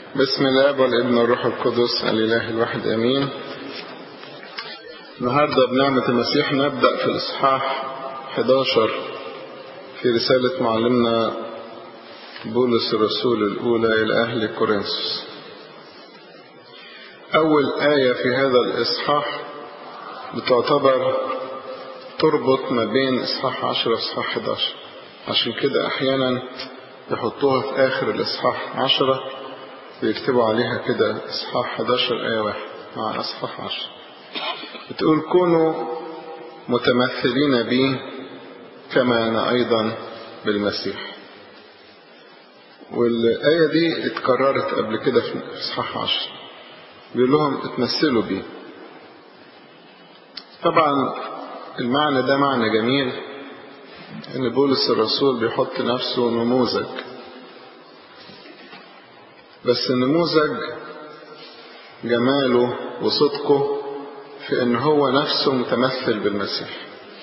بسم الله والابن والروح القدس الإله الواحد أمين النهاردة بنعمة المسيح نبدأ في الإصحاح 11 في رسالة معلمنا بولس الرسول الأولى إلى أهل كورنثوس أول آية في هذا الإصحاح بتعتبر تربط ما بين إصحاح 10 وإصحاح 11 عشان كده أحيانا يحطوها في آخر الإصحاح 10 ويكتبوا عليها كده إصحاح 11 آية واحد مع إصحاح 10 بتقول كونوا متمثلين بي كما أنا أيضا بالمسيح والآية دي اتكررت قبل كده في إصحاح 10 بيقول لهم اتمثلوا بي طبعا المعنى ده معنى جميل ان بولس الرسول بيحط نفسه نموذج بس النموذج جماله وصدقه في ان هو نفسه متمثل بالمسيح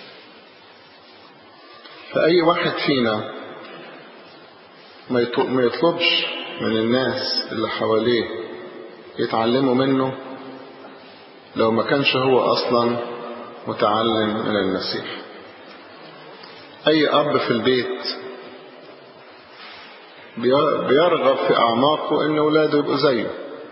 فأي واحد فينا ما يطلبش من الناس اللي حواليه يتعلموا منه لو ما كانش هو أصلا متعلم من المسيح أي أب في البيت بيرغب في أعماقه إن أولاده يبقوا زيه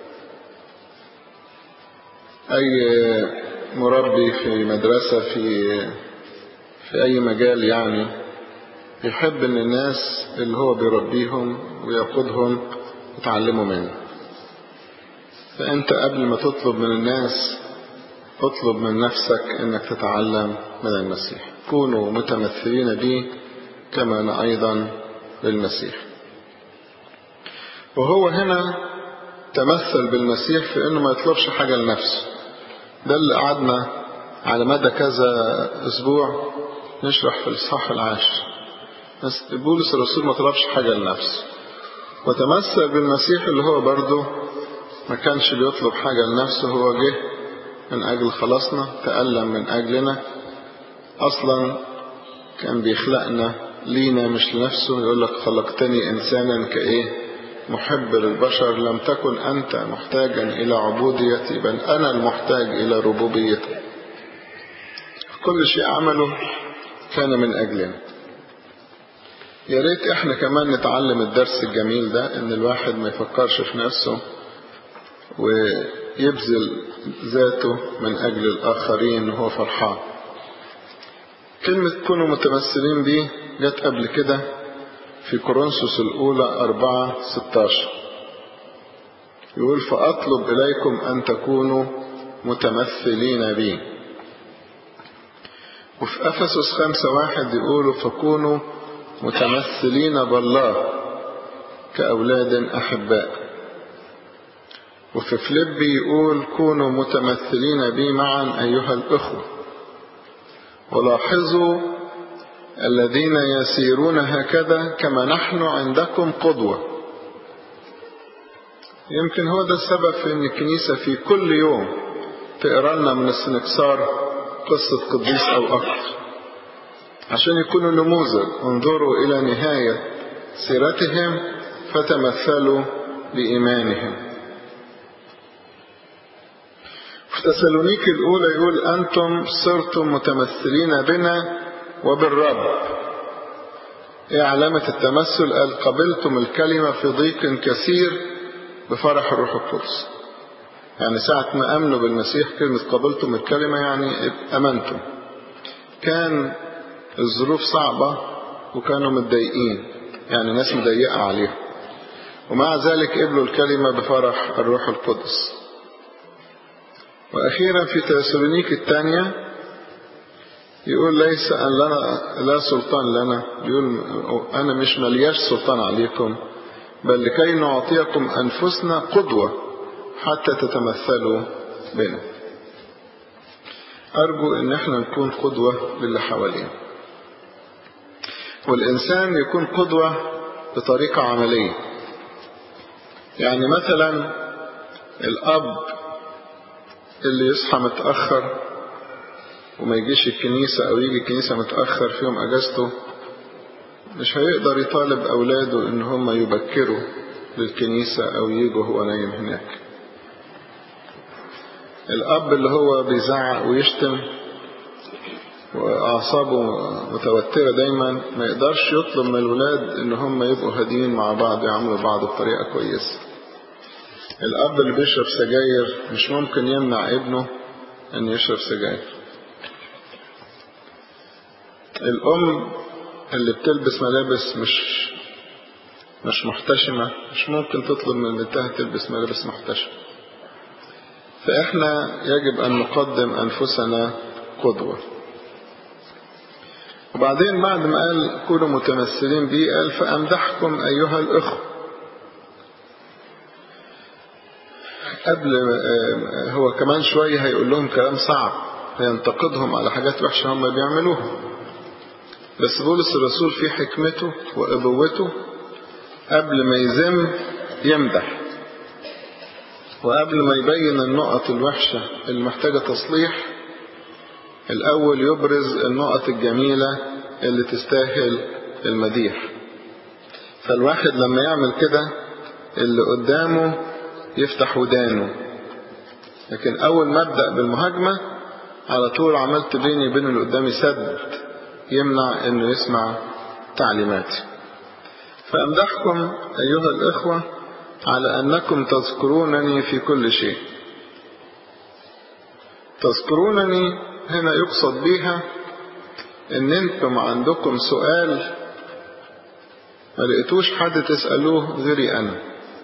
أي مربي في مدرسة في في أي مجال يعني يحب إن الناس اللي هو بيربيهم ويقودهم يتعلموا منه فأنت قبل ما تطلب من الناس اطلب من نفسك انك تتعلم من المسيح كونوا متمثلين بي كما انا ايضا بالمسيح وهو هنا تمثل بالمسيح في انه ما يطلبش حاجة لنفسه ده اللي قعدنا على مدى كذا اسبوع نشرح في الاصحاح العاشر بس بولس الرسول ما طلبش حاجة لنفسه وتمثل بالمسيح اللي هو برضه ما كانش بيطلب حاجة لنفسه هو جه من أجل خلاصنا تألم من أجلنا أصلا كان بيخلقنا لينا مش لنفسه يقول لك خلقتني إنسانا كإيه محب للبشر لم تكن أنت محتاجا إلى عبوديتي بل أنا المحتاج إلى ربوبيتي كل شيء عمله كان من أجلنا يا ريت احنا كمان نتعلم الدرس الجميل ده ان الواحد ما يفكرش في نفسه ويبذل ذاته من أجل الآخرين وهو فرحان كلمة كونوا متمثلين بيه جت قبل كده في كورنثوس الأولى أربعة ستاشر يقول فأطلب إليكم أن تكونوا متمثلين بي وفي أفسس خمسة واحد يقولوا فكونوا متمثلين بالله كأولاد أحباء وفي فليبي يقول كونوا متمثلين بي معا أيها الإخوة ولاحظوا الذين يسيرون هكذا كما نحن عندكم قدوة يمكن هو ده السبب في أن الكنيسة في كل يوم تقرا لنا من السنكسار قصة قديس أو أكثر عشان يكونوا نموذج انظروا إلى نهاية سيرتهم فتمثلوا بإيمانهم في تسالونيك الأولى يقول أنتم صرتم متمثلين بنا وبالرب إيه علامة التمثل قال قبلتم الكلمة في ضيق كثير بفرح الروح القدس يعني ساعة ما أمنوا بالمسيح كلمة قبلتم الكلمة يعني أمنتم كان الظروف صعبة وكانوا متضايقين يعني ناس مضيقة عليهم ومع ذلك قبلوا الكلمة بفرح الروح القدس وأخيرا في تسالونيك الثانية يقول ليس أن لنا لا سلطان لنا يقول أنا مش ملياش سلطان عليكم بل لكي نعطيكم أنفسنا قدوة حتى تتمثلوا بنا أرجو أن احنا نكون قدوة للي حوالينا والإنسان يكون قدوة بطريقة عملية يعني مثلا الأب اللي يصحى متأخر وما يجيش الكنيسة أو يجي الكنيسة متأخر في يوم أجازته مش هيقدر يطالب أولاده إن هم يبكروا للكنيسة أو يجوا هو نايم هناك الأب اللي هو بيزعق ويشتم وأعصابه متوترة دايما ما يقدرش يطلب من الولاد إن هم يبقوا هاديين مع بعض يعملوا بعض بطريقة كويسة الأب اللي بيشرب سجاير مش ممكن يمنع ابنه إن يشرب سجاير الأم اللي بتلبس ملابس مش مش محتشمة مش ممكن تطلب من بنتها تلبس ملابس محتشمة فإحنا يجب أن نقدم أنفسنا قدوة وبعدين بعد ما قال كونوا متمثلين بي قال فأمدحكم أيها الإخوة قبل هو كمان شوية هيقول لهم كلام صعب هينتقدهم على حاجات وحشة هم بيعملوها بس بولس الرسول في حكمته وأبوته قبل ما يذم يمدح وقبل ما يبين النقط الوحشة اللي محتاجة تصليح الأول يبرز النقط الجميلة اللي تستاهل المديح فالواحد لما يعمل كده اللي قدامه يفتح ودانه لكن أول ما أبدأ بالمهاجمة على طول عملت بيني وبين اللي قدامي سد يمنع إنه يسمع تعليماتي فأمدحكم أيها الإخوة على أنكم تذكرونني في كل شيء تذكرونني هنا يقصد بها ان انتم عندكم سؤال ما لقيتوش حد تسألوه غيري انا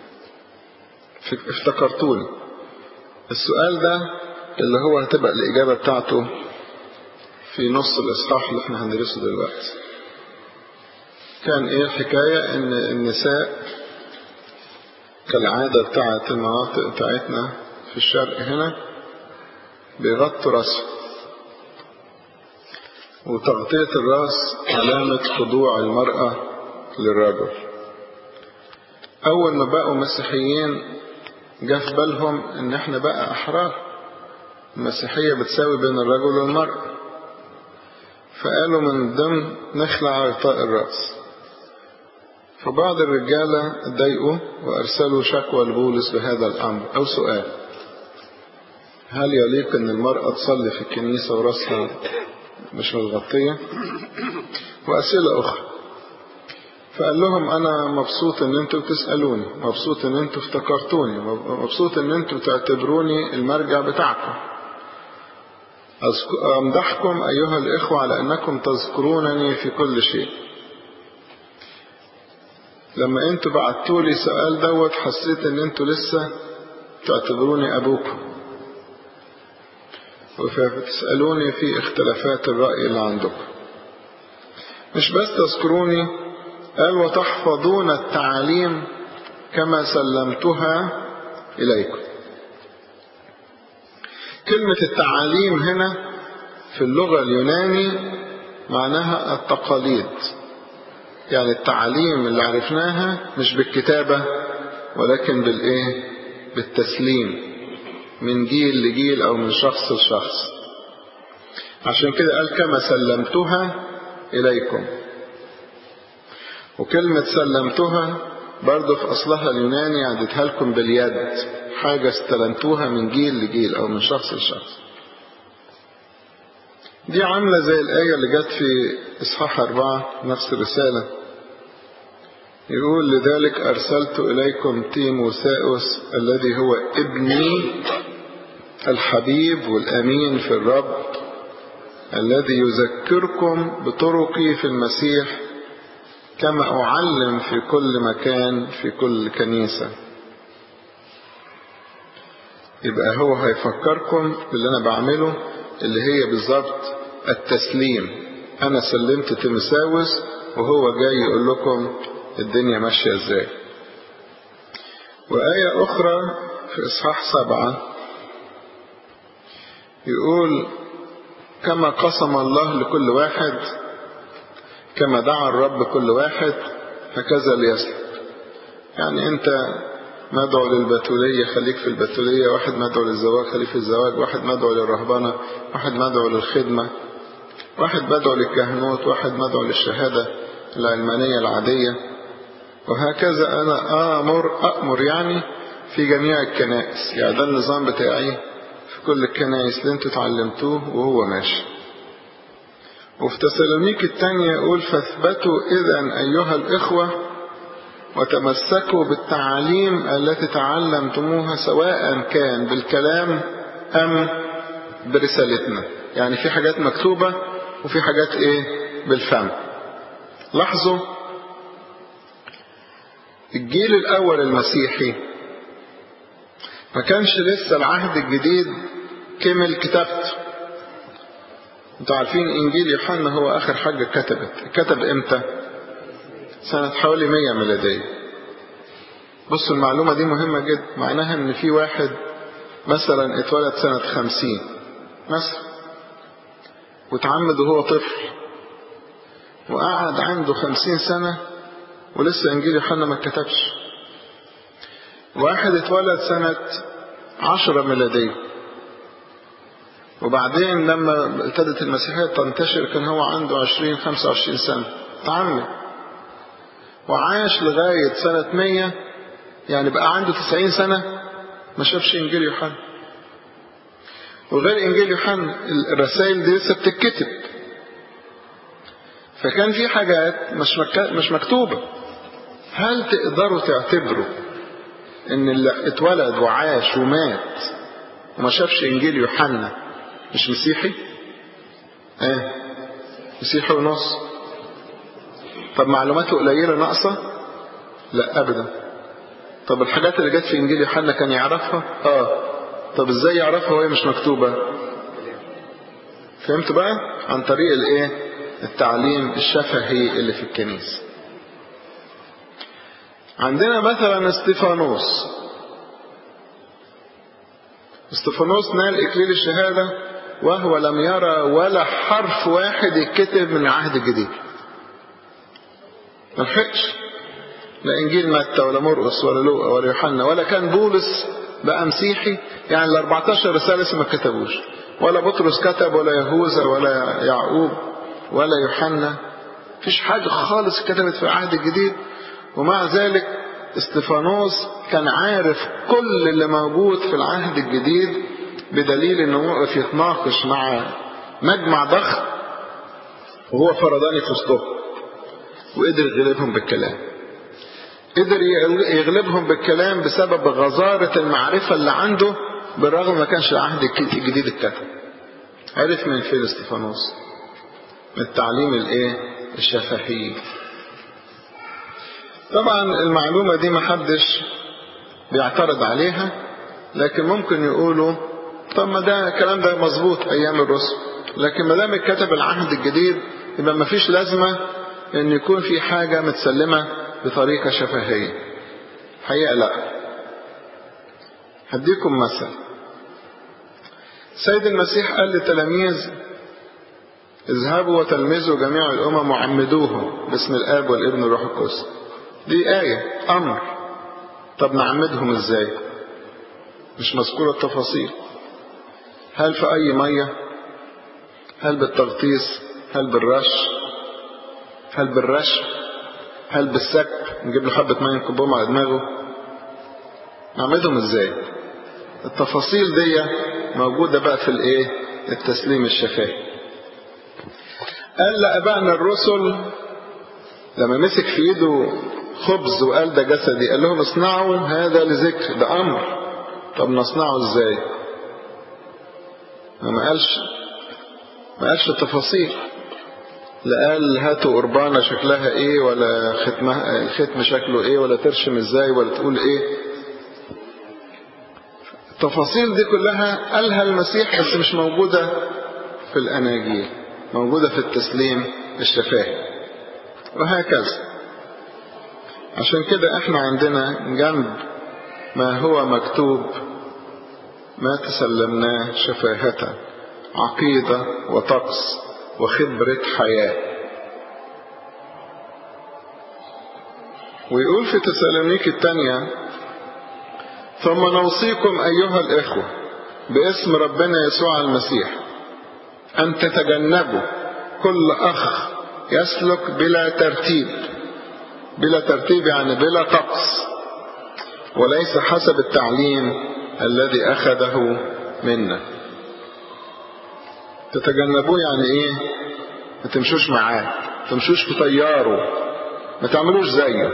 افتكرتوني السؤال ده اللي هو هتبقى الإجابة بتاعته في نص الإصحاح اللي احنا هندرسه دلوقتي كان ايه الحكاية ان النساء كالعادة بتاعت المناطق بتاعتنا في الشرق هنا بيغطوا راسهم وتغطية الراس علامة خضوع المرأة للرجل أول ما بقوا مسيحيين جه في بالهم إن إحنا بقى أحرار المسيحية بتساوي بين الرجل والمرأة فقالوا من ضمن نخلع غطاء الرأس فبعض الرجالة اتضايقوا وأرسلوا شكوى لبولس بهذا الأمر أو سؤال هل يليق أن المرأة تصلي في الكنيسة ورأسها مش متغطية وأسئلة أخرى فقال لهم أنا مبسوط أن أنتوا بتسألوني مبسوط أن أنتوا افتكرتوني مبسوط أن أنتوا تعتبروني المرجع بتاعكم أمدحكم أيها الإخوة على أنكم تذكرونني في كل شيء لما أنتوا بعتوا لي سؤال دوت حسيت أن أنتوا لسه تعتبروني أبوكم وفتسألوني في اختلافات الرأي اللي عندكم مش بس تذكروني قال وتحفظون التعاليم كما سلمتها إليكم كلمة التعاليم هنا في اللغة اليوناني معناها التقاليد يعني التعاليم اللي عرفناها مش بالكتابة ولكن بالإيه بالتسليم من جيل لجيل أو من شخص لشخص عشان كده قال كما سلمتها إليكم وكلمة سلمتها برضه في أصلها اليوناني عدتها لكم باليد حاجة استلمتوها من جيل لجيل أو من شخص لشخص دي عاملة زي الآية اللي جت في إصحاح أربعة نفس الرسالة يقول لذلك أرسلت إليكم تيموساوس الذي هو ابني الحبيب والأمين في الرب الذي يذكركم بطرقي في المسيح كما أعلم في كل مكان في كل كنيسة يبقى هو هيفكركم باللي أنا بعمله اللي هي بالظبط التسليم أنا سلمت تيمساوس وهو جاي يقول لكم الدنيا ماشية ازاي وآية أخرى في إصحاح سبعة يقول كما قسم الله لكل واحد كما دعا الرب كل واحد هكذا ليسلك يعني أنت مدعو للبتولية خليك في البتولية واحد مدعو للزواج خليك في الزواج واحد مدعو للرهبنة واحد مدعو للخدمة واحد مدعو للكهنوت واحد مدعو للشهادة العلمانية العادية وهكذا أنا آمر أأمر يعني في جميع الكنائس يعني ده النظام بتاعي في كل الكنائس اللي انتوا اتعلمتوه وهو ماشي وفي تسالونيك الثانية يقول فاثبتوا إذا أيها الإخوة وتمسكوا بالتعاليم التي تعلمتموها سواء كان بالكلام أم برسالتنا يعني في حاجات مكتوبة وفي حاجات إيه بالفم لاحظوا الجيل الأول المسيحي ما كانش لسه العهد الجديد كمل كتابته انتوا عارفين انجيل يوحنا هو اخر حاجة كتبت كتب امتى سنة حوالي 100 ميلادية بصوا المعلومة دي مهمة جدا معناها ان في واحد مثلا اتولد سنة 50 مثلا واتعمد وهو طفل وقعد عنده 50 سنة ولسه انجيل يوحنا ما اتكتبش واحد اتولد سنة عشرة ميلادية وبعدين لما ابتدت المسيحية تنتشر كان هو عنده عشرين خمسة وعشرين سنة تعمد وعاش لغاية سنة مية يعني بقى عنده تسعين سنة ما شافش إنجيل يوحنا وغير إنجيل يوحنا الرسائل دي لسه بتتكتب فكان في حاجات مش مش مكتوبة هل تقدروا تعتبروا ان اللي اتولد وعاش ومات وما شافش انجيل يوحنا مش مسيحي ايه مسيحي ونص طب معلوماته قليله ناقصه لا ابدا طب الحاجات اللي جت في انجيل يوحنا كان يعرفها اه طب ازاي يعرفها وهي مش مكتوبه فهمت بقى عن طريق الايه التعليم الشفهي اللي في الكنيسه عندنا مثلا استيفانوس استيفانوس نال إكليل الشهادة وهو لم يرى ولا حرف واحد يتكتب من العهد الجديد ما لحقش لا إنجيل متى ولا مرقس ولا لوقا ولا يوحنا ولا كان بولس بقى مسيحي يعني ال 14 رسالة لسه ما كتبوش ولا بطرس كتب ولا يهوذا ولا يعقوب ولا يوحنا مفيش حاجة خالص كتبت في العهد الجديد ومع ذلك استفانوس كان عارف كل اللي موجود في العهد الجديد بدليل انه وقف يتناقش مع مجمع ضخم وهو فرداني في وسطهم وقدر يغلبهم بالكلام قدر يغلبهم بالكلام بسبب غزارة المعرفة اللي عنده بالرغم ما كانش العهد الجديد اتكتب عرف من فين استفانوس من التعليم الايه الشفهي طبعا المعلومة دي محدش بيعترض عليها لكن ممكن يقولوا طب ما ده الكلام ده مظبوط ايام الرسل لكن ما دام اتكتب العهد الجديد يبقى ما فيش لازمة ان يكون في حاجة متسلمة بطريقة شفهية حقيقة لا هديكم مثل سيد المسيح قال للتلاميذ اذهبوا وتلمذوا جميع الامم وعمدوهم باسم الاب والابن والروح القدس دي آية أمر طب نعمدهم ازاي مش مذكورة التفاصيل هل في أي مية هل بالتغطيس هل بالرش هل بالرش هل بالسك نجيب له حبة مية نكبهم على دماغه نعمدهم ازاي التفاصيل دي موجودة بقى في الايه التسليم الشفاهي قال لأبائنا الرسل لما مسك في ايده خبز وقال ده جسدي قال لهم اصنعوا هذا لذكر ده امر طب نصنعه ازاي ما قالش ما قالش التفاصيل لا قال هاتوا قربانة شكلها ايه ولا ختمها الختم شكله ايه ولا ترشم ازاي ولا تقول ايه التفاصيل دي كلها قالها المسيح بس مش موجودة في الأناجيل موجودة في التسليم الشفاهي وهكذا عشان كده احنا عندنا جنب ما هو مكتوب ما تسلمناه شفاهة عقيدة وطقس وخبرة حياة ويقول في تسالونيك الثانية ثم نوصيكم أيها الإخوة باسم ربنا يسوع المسيح أن تتجنبوا كل أخ يسلك بلا ترتيب بلا ترتيب يعني بلا طقس وليس حسب التعليم الذي أخذه منا تتجنبوه يعني ايه ما تمشوش معاه ما تمشوش في طياره ما تعملوش زيه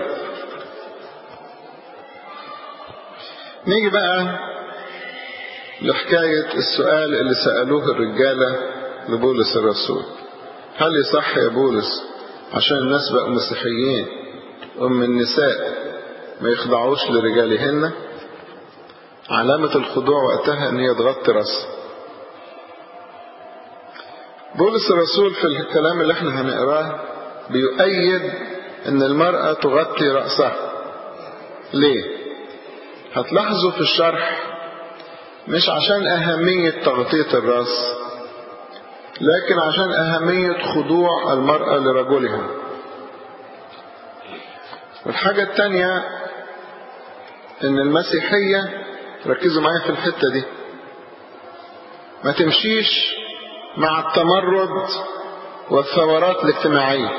نيجي بقى لحكاية السؤال اللي سألوه الرجالة لبولس الرسول هل يصح يا بولس عشان الناس بقوا مسيحيين أم النساء ما يخضعوش لرجالهن علامة الخضوع وقتها ان هي تغطي راسها بولس الرسول في الكلام اللي احنا هنقراه بيؤيد ان المرأة تغطي رأسها ليه هتلاحظوا في الشرح مش عشان أهمية تغطية الرأس لكن عشان أهمية خضوع المرأة لرجلها والحاجة التانية ان المسيحية ركزوا معايا في الحتة دي ما تمشيش مع التمرد والثورات الاجتماعية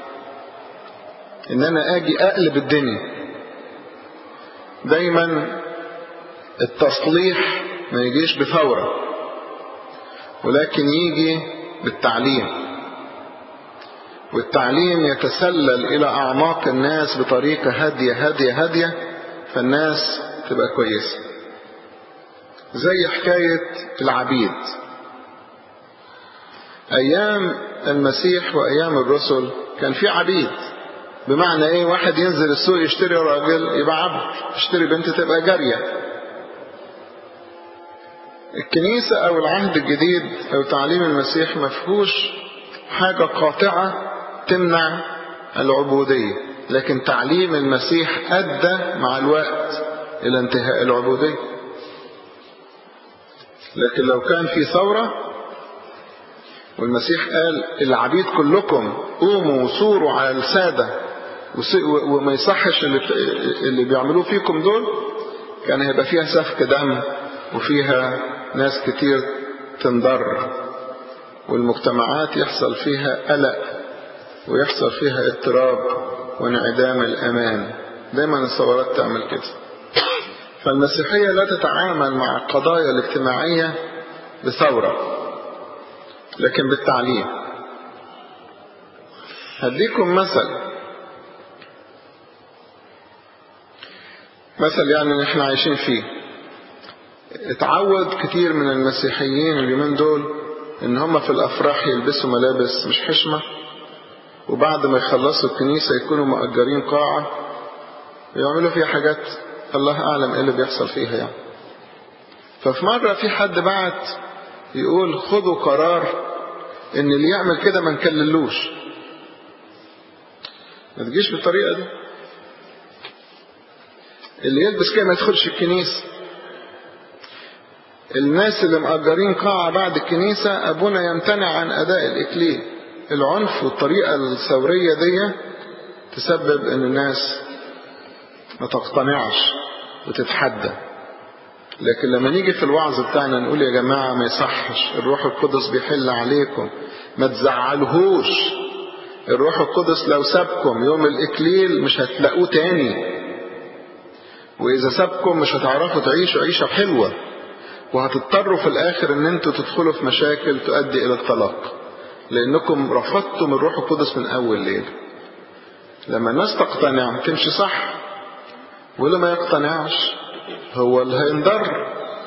ان انا اجي اقلب الدنيا دايما التصليح ما يجيش بثورة ولكن يجي بالتعليم والتعليم يتسلل الى اعماق الناس بطريقة هادية هادية هادية فالناس تبقى كويسة زي حكاية العبيد ايام المسيح وايام الرسل كان في عبيد بمعنى ايه واحد ينزل السوق يشتري راجل يبقى عبد يشتري بنت تبقى جارية الكنيسة او العهد الجديد او تعليم المسيح مفهوش حاجة قاطعة تمنع العبودية لكن تعليم المسيح أدى مع الوقت إلى انتهاء العبودية لكن لو كان في ثورة والمسيح قال العبيد كلكم قوموا وصوروا على السادة وما يصحش اللي, اللي بيعملوه فيكم دول كان هيبقى فيها سفك دم وفيها ناس كتير تنضر والمجتمعات يحصل فيها قلق ويحصل فيها اضطراب وانعدام الأمان دايما الثورات تعمل كده فالمسيحية لا تتعامل مع القضايا الاجتماعية بثورة لكن بالتعليم هديكم مثل مثل يعني احنا عايشين فيه اتعود كتير من المسيحيين اليومين دول ان هم في الافراح يلبسوا ملابس مش حشمة وبعد ما يخلصوا الكنيسة يكونوا مأجرين قاعة ويعملوا فيها حاجات الله أعلم إيه اللي بيحصل فيها يعني ففي مرة في حد بعت يقول خدوا قرار إن اللي يعمل كده ما نكللوش ما تجيش بالطريقة دي اللي يلبس كده ما يدخلش الكنيسة الناس اللي مأجرين قاعة بعد الكنيسة أبونا يمتنع عن أداء الإكليل العنف والطريقة الثورية دي تسبب ان الناس ما تقتنعش وتتحدى لكن لما نيجي في الوعظ بتاعنا نقول يا جماعة ما يصحش الروح القدس بيحل عليكم ما تزعلهوش الروح القدس لو سابكم يوم الإكليل مش هتلاقوه تاني وإذا سابكم مش هتعرفوا تعيشوا عيشة حلوة وهتضطروا في الآخر إن أنتوا تدخلوا في مشاكل تؤدي إلى الطلاق لأنكم رفضتم الروح القدس من أول ليلة لما الناس تقتنع تمشي صح واللي ما يقتنعش هو اللي هينضر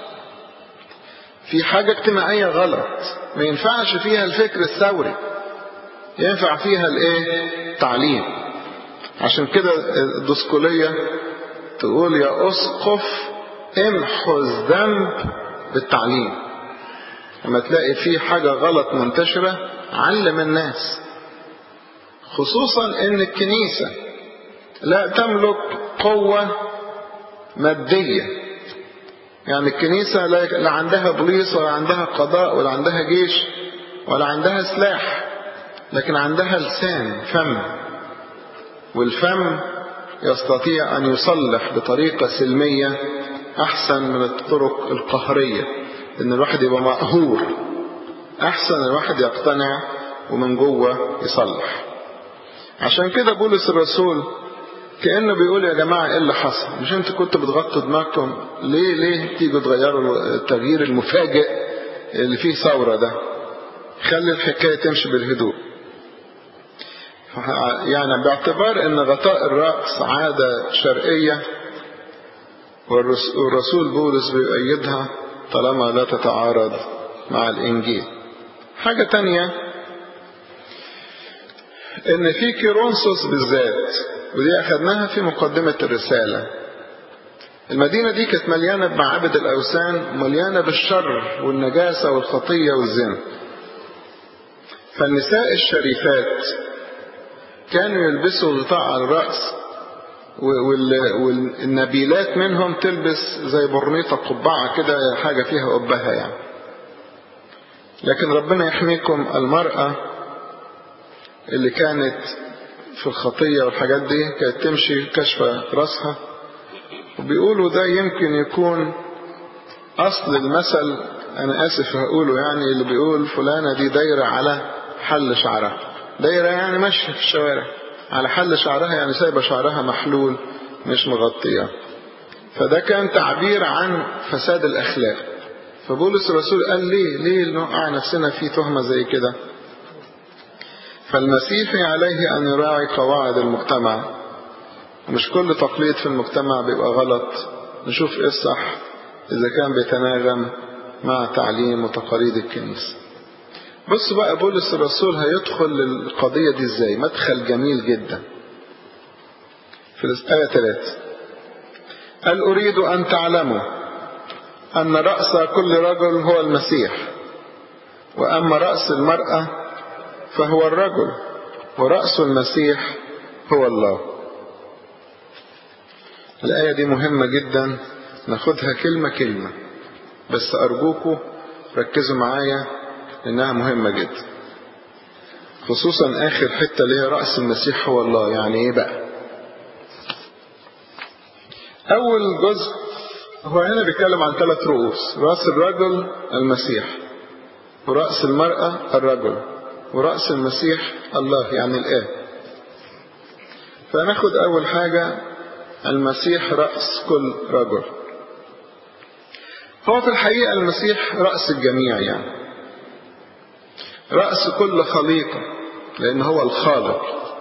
في حاجة اجتماعية غلط ما ينفعش فيها الفكر الثوري ينفع فيها الايه تعليم عشان كده الدسكولية تقول يا أسقف امحو الذنب بالتعليم لما تلاقي في حاجة غلط منتشرة علم الناس خصوصا ان الكنيسة لا تملك قوة مادية يعني الكنيسة لا عندها بوليس ولا عندها قضاء ولا عندها جيش ولا عندها سلاح لكن عندها لسان فم والفم يستطيع أن يصلح بطريقة سلمية أحسن من الطرق القهرية إن الواحد يبقى مقهور أحسن الواحد يقتنع ومن جوه يصلح عشان كده بولس الرسول كأنه بيقول يا جماعة ايه اللي حصل مش انتوا كنتوا بتغطوا دماغكم ليه ليه تيجوا تغيروا التغيير المفاجئ اللي فيه ثورة ده خلي الحكاية تمشي بالهدوء يعني باعتبار ان غطاء الرأس عادة شرقية والرسول بولس بيؤيدها طالما لا تتعارض مع الإنجيل حاجة تانية إن في كيرونسوس بالذات ودي أخذناها في مقدمة الرسالة المدينة دي كانت مليانة بمعابد الأوثان ومليانة بالشر والنجاسة والخطية والزنا فالنساء الشريفات كانوا يلبسوا غطاء على الرأس والنبيلات منهم تلبس زي برنيطة قبعة كده حاجة فيها قبها يعني لكن ربنا يحميكم المرأة اللي كانت في الخطية والحاجات دي كانت تمشي كشفة راسها وبيقولوا ده يمكن يكون أصل المثل أنا آسف هقوله يعني اللي بيقول فلانة دي دايرة على حل شعرها دايرة يعني ماشية في الشوارع على حل شعرها يعني سايبة شعرها محلول مش مغطية فده كان تعبير عن فساد الأخلاق فبولس الرسول قال ليه ليه نوقع نفسنا في تهمة زي كده فالمسيحي عليه أن يراعي قواعد المجتمع مش كل تقليد في المجتمع بيبقى غلط نشوف ايه الصح إذا كان بيتناغم مع تعليم وتقاليد الكنيسة بص بقى بولس الرسول هيدخل للقضية دي ازاي مدخل جميل جدا في الآية 3 قال أريد أن تعلموا أن رأس كل رجل هو المسيح وأما رأس المرأة فهو الرجل ورأس المسيح هو الله الآية دي مهمة جدا ناخدها كلمة كلمة بس أرجوكم ركزوا معايا إنها مهمة جدا خصوصا آخر حتة اللي هي رأس المسيح هو الله يعني إيه بقى أول جزء هو هنا بيتكلم عن ثلاث رؤوس رأس الرجل المسيح ورأس المرأة الرجل ورأس المسيح الله يعني الآب فناخد أول حاجة المسيح رأس كل رجل هو في الحقيقة المسيح رأس الجميع يعني رأس كل خليقة لأن هو الخالق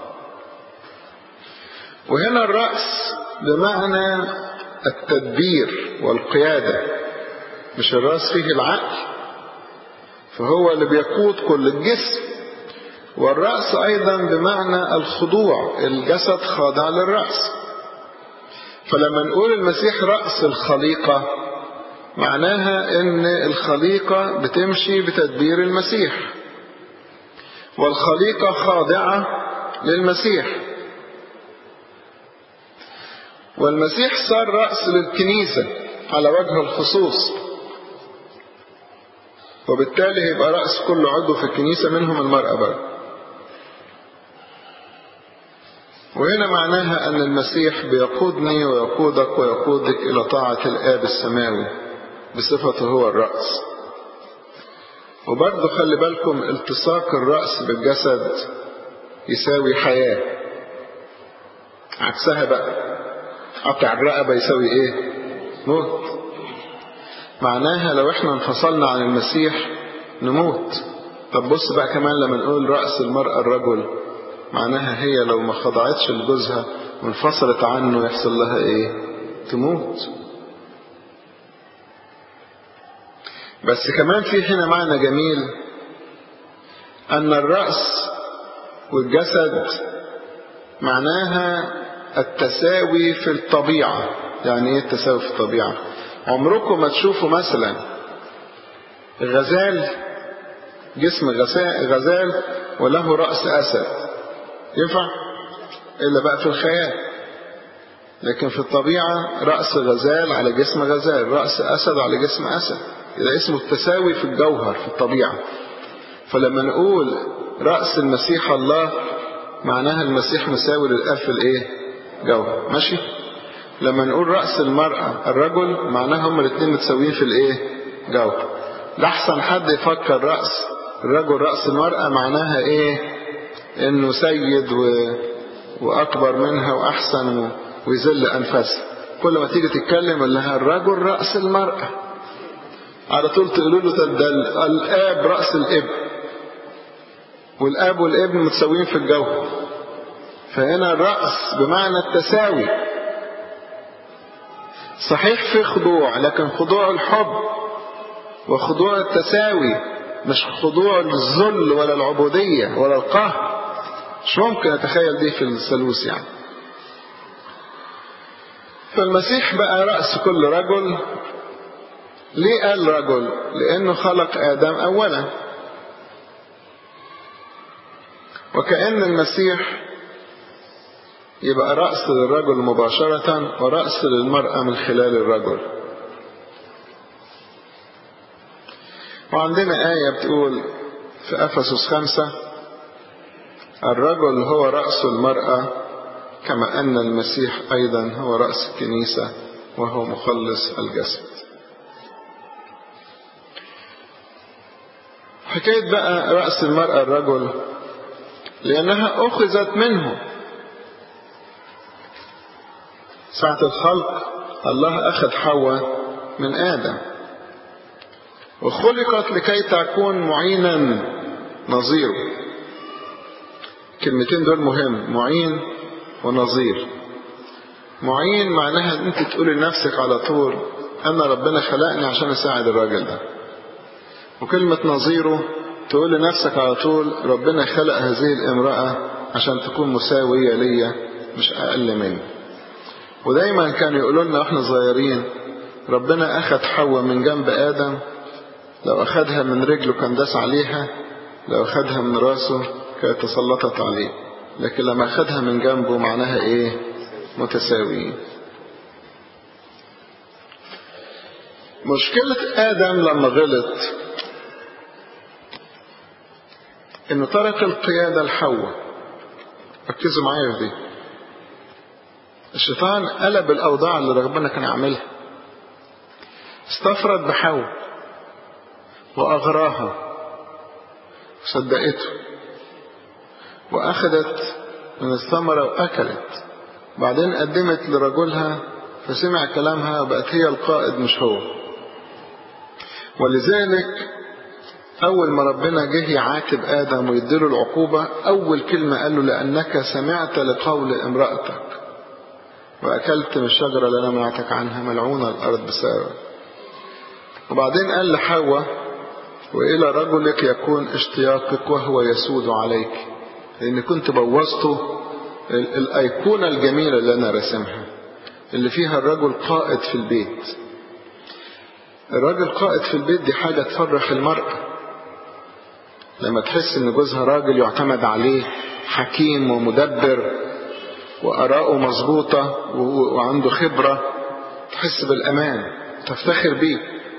وهنا الرأس بمعنى التدبير والقيادة مش الرأس فيه العقل فهو اللي بيقود كل الجسم والرأس أيضا بمعنى الخضوع الجسد خاضع للرأس فلما نقول المسيح رأس الخليقة معناها ان الخليقة بتمشي بتدبير المسيح والخليقة خاضعة للمسيح والمسيح صار رأس للكنيسة على وجه الخصوص وبالتالي هيبقى رأس كل عضو في الكنيسة منهم المرأة بقى وهنا معناها أن المسيح بيقودني ويقودك ويقودك إلى طاعة الآب السماوي بصفته هو الرأس وبرضه خلي بالكم التصاق الرأس بالجسد يساوي حياة عكسها بقى قطع الرقبة يساوي ايه موت معناها لو احنا انفصلنا عن المسيح نموت طب بص بقى كمان لما نقول رأس المرأة الرجل معناها هي لو ما خضعتش لجوزها وانفصلت عنه يحصل لها ايه تموت بس كمان في هنا معنى جميل أن الرأس والجسد معناها التساوي في الطبيعة يعني ايه التساوي في الطبيعة عمركم ما تشوفوا مثلا غزال جسم غزال وله رأس أسد ينفع إلا بقى في الخيال لكن في الطبيعة رأس غزال على جسم غزال رأس أسد على جسم أسد ده اسمه التساوي في الجوهر في الطبيعة فلما نقول رأس المسيح الله معناها المسيح مساوي للآب في الايه جوهر ماشي لما نقول رأس المرأة الرجل معناها هما الاثنين متساويين في الايه جوهر لحسن حد يفكر رأس الرجل رأس المرأة معناها ايه انه سيد و... وأكبر منها وأحسن ويذل أنفسها كل ما تيجي تتكلم يقول لها الرجل رأس المرأة على طول تقولوا له ده الآب رأس الابن والآب والابن متساويين في الجوهر فهنا الرأس بمعنى التساوي صحيح في خضوع لكن خضوع الحب وخضوع التساوي مش خضوع الذل ولا العبودية ولا القهر مش ممكن أتخيل دي في الثالوث يعني فالمسيح بقى رأس كل رجل ليه قال رجل لأنه خلق آدم أولا وكأن المسيح يبقى رأس للرجل مباشرة ورأس للمرأة من خلال الرجل وعندنا آية بتقول في أفسس خمسة الرجل هو رأس المرأة كما أن المسيح أيضا هو رأس الكنيسة وهو مخلص الجسد حكاية بقى رأس المرأة الرجل لأنها أخذت منه ساعة الخلق الله أخذ حواء من آدم وخلقت لكي تكون معينا نظيره الكلمتين دول مهم معين ونظير معين معناها ان انت تقولي لنفسك على طول انا ربنا خلقني عشان اساعد الراجل ده وكلمة نظيره تقول لنفسك على طول ربنا خلق هذه الامرأة عشان تكون مساوية ليا مش اقل مني ودايما كانوا يقولوا لنا واحنا صغيرين ربنا اخذ حواء من جنب ادم لو اخذها من رجله كان داس عليها لو اخذها من راسه كانت تسلطت عليه لكن لما اخذها من جنبه معناها ايه متساويين مشكلة آدم لما غلط إنه ترك القيادة لحواء ركزوا معايا في دي الشيطان قلب الأوضاع اللي ربنا كان عاملها استفرد بحواء وأغراها وصدقته وأخذت من الثمرة وأكلت بعدين قدمت لرجلها فسمع كلامها وبقت هي القائد مش هو ولذلك أول ما ربنا جه يعاتب آدم ويديله العقوبة أول كلمة قال له لأنك سمعت لقول امرأتك وأكلت من الشجرة اللي أنا منعتك عنها ملعونة الأرض بسبب وبعدين قال لحواء وإلى رجلك يكون اشتياقك وهو يسود عليك لأن كنت بوظته الأيقونة الجميلة اللي أنا رسمها اللي فيها الرجل قائد في البيت الراجل قائد في البيت دي حاجة تفرح المرأة لما تحس ان جوزها راجل يعتمد عليه حكيم ومدبر وآراءه مظبوطة وعنده خبرة تحس بالأمان تفتخر بيه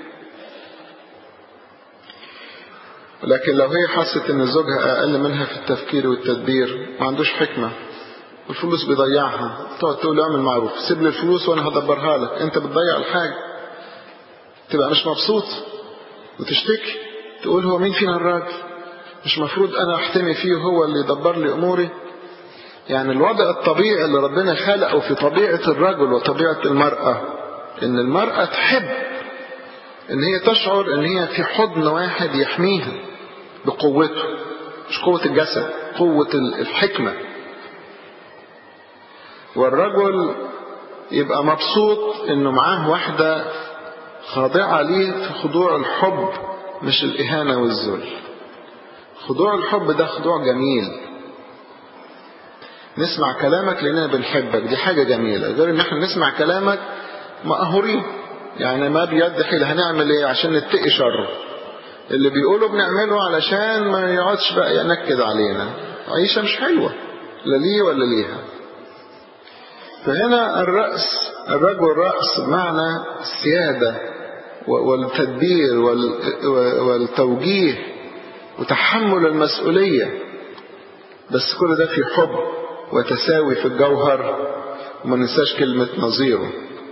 لكن لو هي حست ان زوجها اقل منها في التفكير والتدبير ما عندوش حكمة الفلوس بيضيعها تقعد تقول اعمل معروف سيب لي الفلوس وانا هدبرها لك انت بتضيع الحاجة تبقى مش مبسوط وتشتكي تقول هو مين فينا الراجل مش مفروض انا احتمي فيه هو اللي يدبر لي اموري يعني الوضع الطبيعي اللي ربنا خلقه في طبيعة الرجل وطبيعة المرأة ان المرأة تحب ان هي تشعر ان هي في حضن واحد يحميها بقوته مش قوة الجسد قوة الحكمة والرجل يبقى مبسوط انه معاه واحدة خاضعة ليه في خضوع الحب مش الإهانة والذل خضوع الحب ده خضوع جميل نسمع كلامك لأننا بنحبك دي حاجة جميلة غير ان احنا نسمع كلامك مقهورين يعني ما بيد حيل هنعمل ايه عشان نتقي شره اللي بيقوله بنعمله علشان ما يقعدش بقى ينكد علينا عيشة مش حلوة لا ليه ولا ليها فهنا الرأس الرجل رأس معنى السيادة والتدبير والتوجيه وتحمل المسؤولية بس كل ده في حب وتساوي في الجوهر وما ننساش كلمة نظيره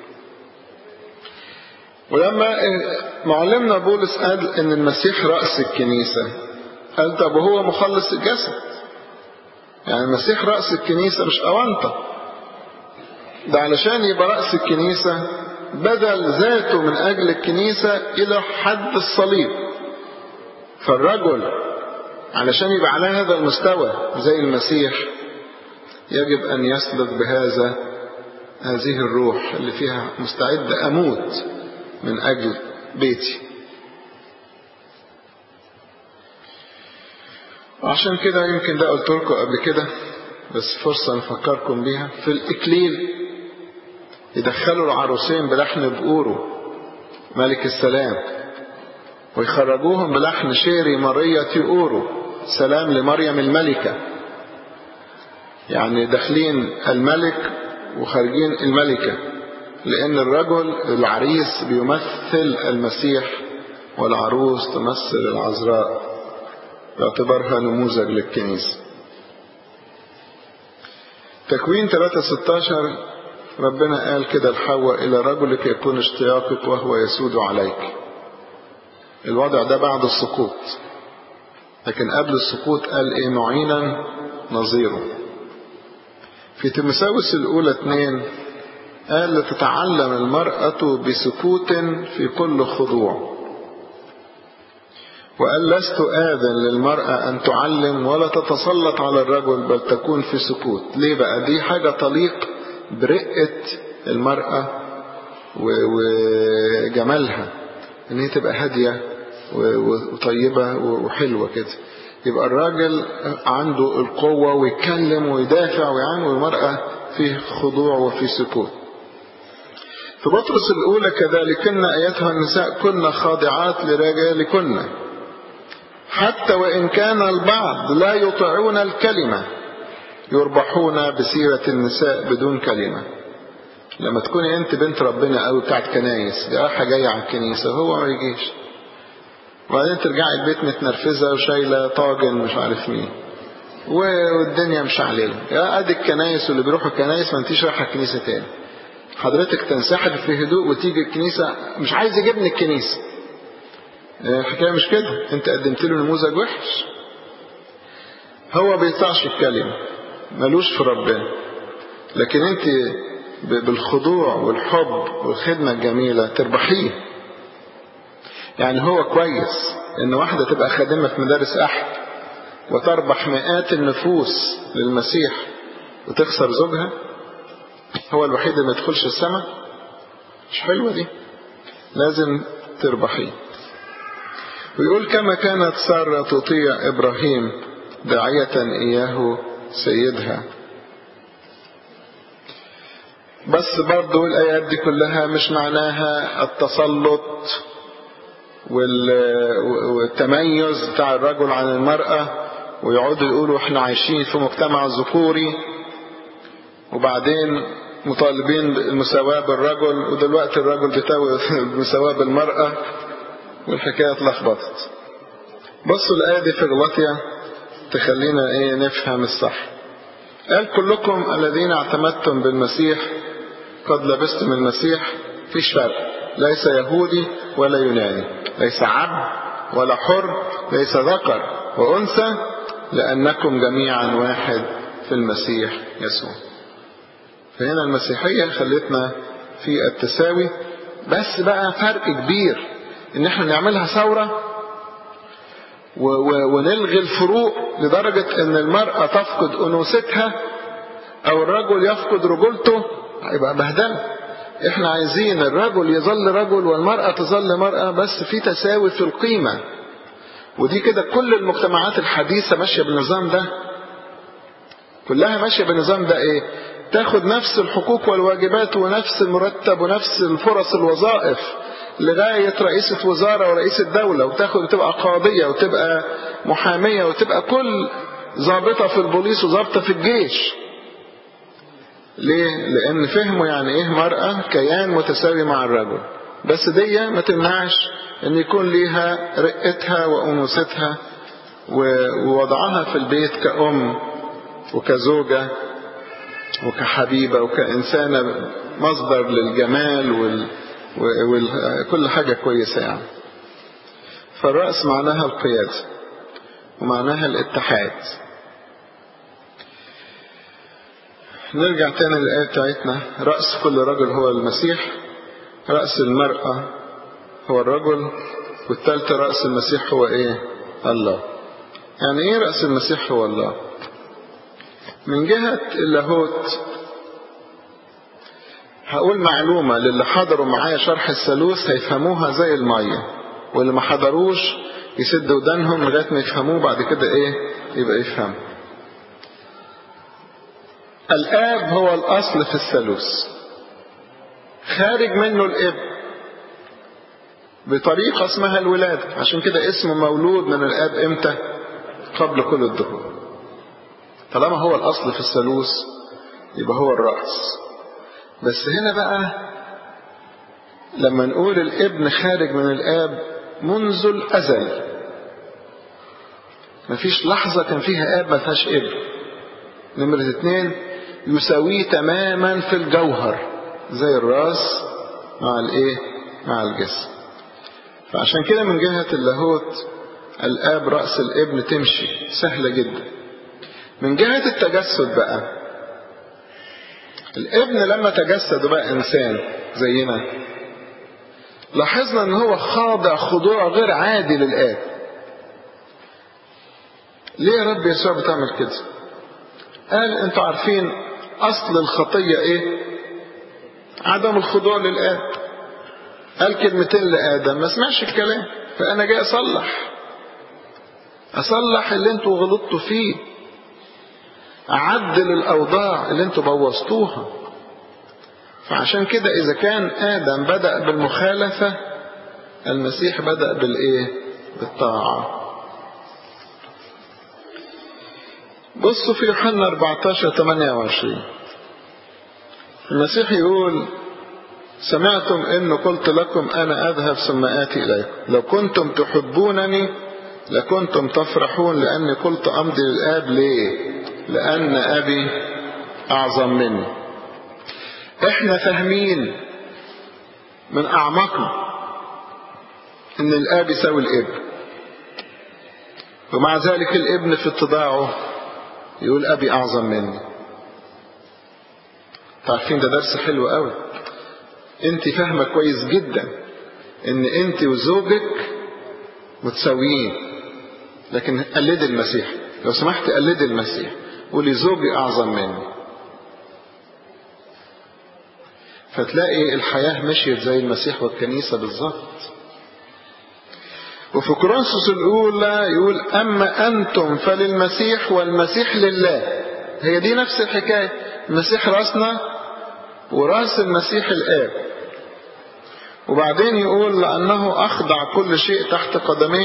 ولما معلمنا بولس قال ان المسيح رأس الكنيسة قال طب وهو مخلص الجسد يعني المسيح رأس الكنيسة مش أونطة ده علشان يبقى رأس الكنيسة بذل ذاته من أجل الكنيسة إلى حد الصليب فالرجل علشان يبقى على هذا المستوى زي المسيح يجب أن يسلك بهذا هذه الروح اللي فيها مستعد أموت من أجل بيتي وعشان كده يمكن ده قلت لكم قبل كده بس فرصة نفكركم بيها في الإكليل يدخلوا العروسين بلحن بقوره ملك السلام ويخرجوهم بلحن شيري ماريا تيورو سلام لمريم الملكة يعني داخلين الملك وخارجين الملكة لأن الرجل العريس بيمثل المسيح والعروس تمثل العذراء باعتبارها نموذج للكنيسة تكوين 3:16 ربنا قال كده لحواء إلى رجلك يكون اشتياقك وهو يسود عليك الوضع ده بعد السقوط لكن قبل السقوط قال ايه معينا نظيره في تمساوس الأولى اتنين قال لتتعلم المرأة بسكوت في كل خضوع وقال لست آذن للمرأة أن تعلم ولا تتسلط على الرجل بل تكون في سكوت ليه بقى دي حاجة تليق برقة المرأة وجمالها ان هي تبقى هادية وطيبة وحلوة كده يبقى الراجل عنده القوة ويتكلم ويدافع ويعمل والمرأة في خضوع وفي سكوت في بطرس الأولى كذلكن أيتها النساء كن خاضعات لرجالكن حتى وإن كان البعض لا يطيعون الكلمة يربحون بسيرة النساء بدون كلمة لما تكوني انت بنت ربنا قوي بتاعت كنايس دي رايحة جاية على الكنيسة هو ما يجيش وبعدين ترجعي البيت متنرفزة وشايلة طاجن مش عارف مين والدنيا مش عليها يا ادي الكنايس واللي بيروحوا الكنايس ما انتيش رايحة الكنيسة تاني حضرتك تنسحب في هدوء وتيجي الكنيسة مش عايز يجيبني الكنيسة الحكاية مش كده انت قدمت له نموذج وحش هو بيطلعش الكلمة ملوش في ربنا لكن انت بالخضوع والحب والخدمة الجميلة تربحيه يعني هو كويس ان واحدة تبقى خادمة في مدارس احد وتربح مئات النفوس للمسيح وتخسر زوجها هو الوحيد اللي ما يدخلش السماء مش حلوة دي لازم تربحيه ويقول كما كانت سارة تطيع إبراهيم داعية إياه سيدها بس برضو الآيات دي كلها مش معناها التسلط والتميز بتاع الرجل عن المرأة ويقعدوا يقولوا احنا عايشين في مجتمع ذكوري وبعدين مطالبين بالمساواة بالرجل ودلوقتي الرجل بيتاوي المساواة بالمرأة والحكاية اتلخبطت بصوا الآية دي في غلطية تخلينا ايه نفهم الصح قال كلكم الذين اعتمدتم بالمسيح قد لبستم المسيح فيش فرق ليس يهودي ولا يوناني ليس عبد ولا حر ليس ذكر وأنثى لأنكم جميعا واحد في المسيح يسوع فهنا المسيحية خلتنا في التساوي بس بقى فرق كبير ان احنا نعملها ثورة ونلغي الفروق لدرجة ان المرأة تفقد انوثتها او الرجل يفقد رجولته هيبقى بهدلة احنا عايزين الرجل يظل رجل والمرأة تظل مرأة بس في تساوي في القيمة ودي كده كل المجتمعات الحديثة ماشية بالنظام ده كلها ماشية بالنظام ده ايه تاخد نفس الحقوق والواجبات ونفس المرتب ونفس الفرص الوظائف لغاية رئيسة وزارة ورئيس الدولة وتاخد تبقى قاضية وتبقى محامية وتبقى كل ضابطة في البوليس وضابطة في الجيش ليه؟ لأن فهموا يعني إيه مرأة كيان متساوي مع الرجل بس دي ما تمنعش أن يكون ليها رقتها وأنوثتها ووضعها في البيت كأم وكزوجة وكحبيبة وكإنسانة مصدر للجمال وال... وكل حاجة كويسة يعني فالرأس معناها القيادة ومعناها الاتحاد نرجع تاني للآية بتاعتنا رأس كل رجل هو المسيح رأس المرأة هو الرجل والثالثة رأس المسيح هو ايه الله يعني ايه رأس المسيح هو الله من جهة اللاهوت هقول معلومة للي حضروا معايا شرح الثالوث هيفهموها زي المية واللي ما حضروش يسدوا ودانهم لغاية ما يفهموه بعد كده ايه يبقى يفهم الآب هو الأصل في الثالوث خارج منه الابن بطريقة اسمها الولادة عشان كده اسمه مولود من الآب امتى قبل كل الدهور طالما هو الأصل في الثالوث يبقى هو الرأس بس هنا بقى لما نقول الابن خارج من الآب منذ الأزل مفيش لحظة كان فيها آب ما فيهاش ابن نمرة اتنين يساويه تماما في الجوهر زي الراس مع الايه مع الجسم فعشان كده من جهة اللاهوت الآب رأس الابن تمشي سهلة جدا من جهة التجسد بقى الابن لما تجسد بقى إنسان زينا لاحظنا ان هو خاضع خضوع غير عادي للآب ليه يا رب يسوع بتعمل كده قال انتوا عارفين اصل الخطية ايه عدم الخضوع للآب قال كلمتين لآدم ما سمعش الكلام فأنا جاي أصلح أصلح اللي انتوا غلطتوا فيه أعدل الأوضاع اللي انتوا بوظتوها فعشان كده إذا كان آدم بدأ بالمخالفة المسيح بدأ بالإيه؟ بالطاعة بصوا في يوحنا 14 28 المسيح يقول سمعتم إن قلت لكم أنا أذهب ثم آتي إليكم لو كنتم تحبونني لكنتم تفرحون لأني قلت أمضي للآب ليه لأن أبي أعظم مني إحنا فاهمين من أعماقنا إن الآب يساوي الابن ومع ذلك الابن في اتضاعه يقول أبي أعظم مني تعرفين ده درس حلو قوي انت فاهمة كويس جدا ان انت وزوجك متساويين لكن قلدي المسيح لو سمحت قلدي المسيح قولي زوجي اعظم مني فتلاقي الحياة مشيت زي المسيح والكنيسة بالظبط وفي كورنثوس الأولى يقول أما أنتم فللمسيح والمسيح لله هي دي نفس الحكاية المسيح راسنا وراس المسيح الآب وبعدين يقول لأنه أخضع كل شيء تحت قدميه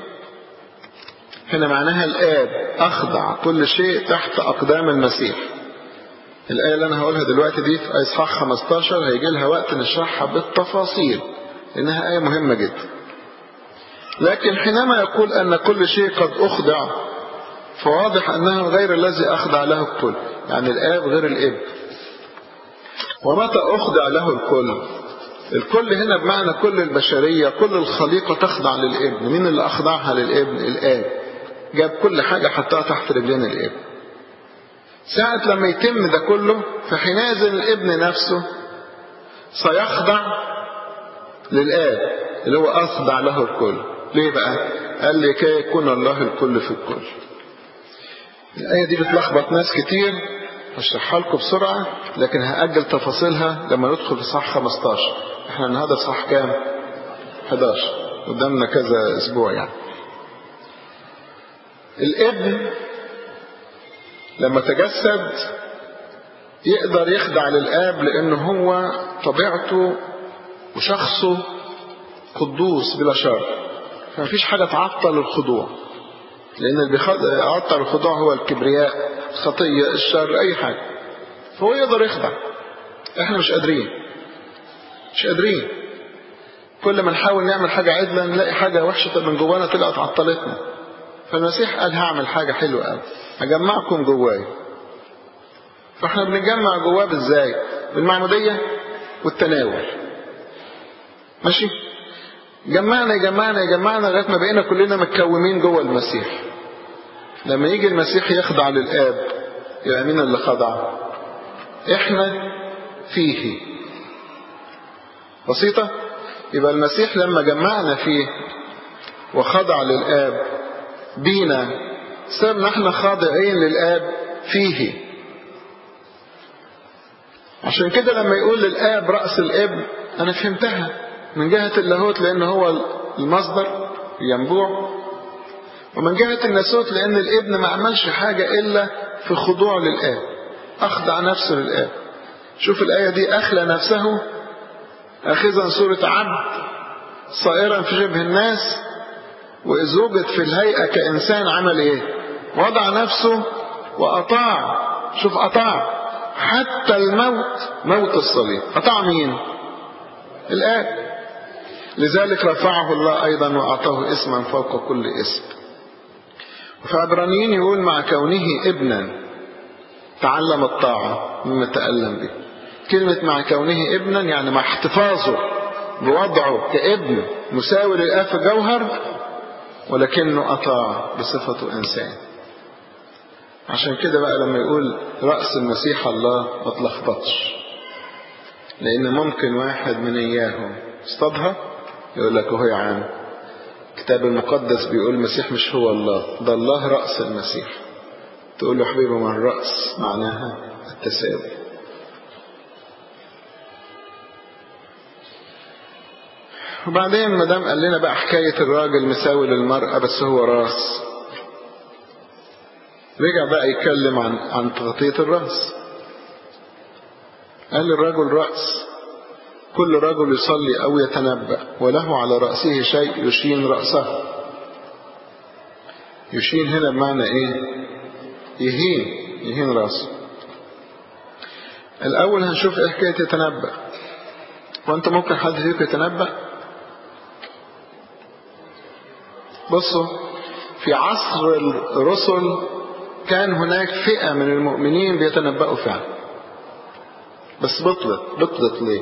هنا معناها الآب أخضع كل شيء تحت أقدام المسيح الآية اللي أنا هقولها دلوقتي دي في إصحاح 15 هيجي لها وقت نشرحها بالتفاصيل لأنها آية مهمة جدا لكن حينما يقول أن كل شيء قد أخضع فواضح أنه غير الذي أخضع له الكل يعني الآب غير الإب ومتى أخضع له الكل الكل هنا بمعنى كل البشرية كل الخليقة تخضع للابن مين اللي أخضعها للابن الآب جاب كل حاجة حطها تحت رجلين الابن ساعة لما يتم ده كله فحينئذ الابن نفسه سيخضع للآب اللي هو أخضع له الكل ليه بقى قال لي كي يكون الله الكل في الكل الآية دي بتلخبط ناس كتير هشرحها لكم بسرعة لكن هأجل تفاصيلها لما ندخل في صح 15 احنا النهارده في صح كام 11 قدامنا كذا اسبوع يعني الابن لما تجسد يقدر يخضع للآب لأن هو طبيعته وشخصه قدوس بلا شر فمفيش حاجة تعطل الخضوع لأن اللي بيعطل الخضوع هو الكبرياء الخطية الشر أي حاجة فهو يقدر يخضع احنا مش قادرين مش قادرين كل ما نحاول نعمل حاجة عدلة نلاقي حاجة وحشة من جوانا طلعت عطلتنا فالمسيح قال هعمل حاجة حلوة قوي هجمعكم جواي فاحنا بنجمع جواه ازاي بالمعمودية والتناول ماشي جمعنا يجمعنا يجمعنا لغايه ما بقينا كلنا متكومين جوه المسيح لما يجي المسيح يخضع للاب يبقى مين اللي خضع احنا فيه بسيطة يبقى المسيح لما جمعنا فيه وخضع للآب بينا صرنا احنا خاضعين للآب فيه عشان كده لما يقول للآب رأس الابن أنا فهمتها من جهة اللاهوت لأن هو المصدر ينبوع ومن جهة الناسوت لأن الابن ما عملش حاجة إلا في خضوع للآب أخضع نفسه للآب شوف الآية دي أخلى نفسه أخذا صورة عبد صائرا في شبه الناس وإذ وجد في الهيئة كإنسان عمل إيه وضع نفسه وأطاع شوف أطاع حتى الموت موت الصليب أطاع مين الآب لذلك رفعه الله أيضا وأعطاه اسما فوق كل اسم وفي عبرانيين يقول مع كونه ابنا تعلم الطاعة مما تألم به كلمة مع كونه ابنا يعني مع احتفاظه بوضعه كابن مساوي للآب في جوهر ولكنه أطاع بصفته إنسان عشان كده بقى لما يقول رأس المسيح الله ما تلخبطش لأن ممكن واحد من إياهم اصطادها يقول لك هو يا عم الكتاب المقدس بيقول المسيح مش هو الله ده الله رأس المسيح تقول له حبيبي ما الرأس معناها التساوي وبعدين ما دام قال لنا بقى حكاية الراجل مساوي للمرأة بس هو راس رجع بقى يتكلم عن عن تغطية الرأس قال الرجل رأس كل رجل يصلي أو يتنبأ وله على رأسه شيء يشين رأسه يشين هنا بمعنى إيه يهين يهين رأسه الأول هنشوف إيه حكاية يتنبأ وأنت ممكن حد فيكم يتنبأ بصوا في عصر الرسل كان هناك فئة من المؤمنين بيتنبأوا فعلا بس بطلت بطلت ليه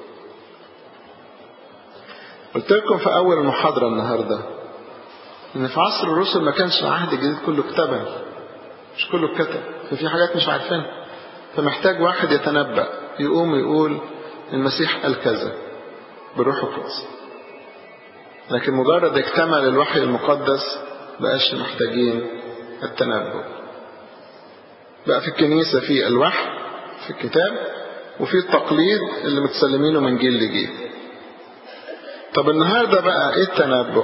قلت لكم في أول المحاضرة النهاردة إن في عصر الرسل ما كانش العهد الجديد كله كتبا مش كله كتب ففي حاجات مش عارفينها فمحتاج واحد يتنبأ يقوم يقول المسيح قال كذا بروح القدس لكن مجرد اكتمل الوحي المقدس بقاش محتاجين التنبؤ بقى في الكنيسة في الوحي في الكتاب وفي التقليد اللي متسلمينه من جيل لجيل طب النهاردة بقى ايه التنبؤ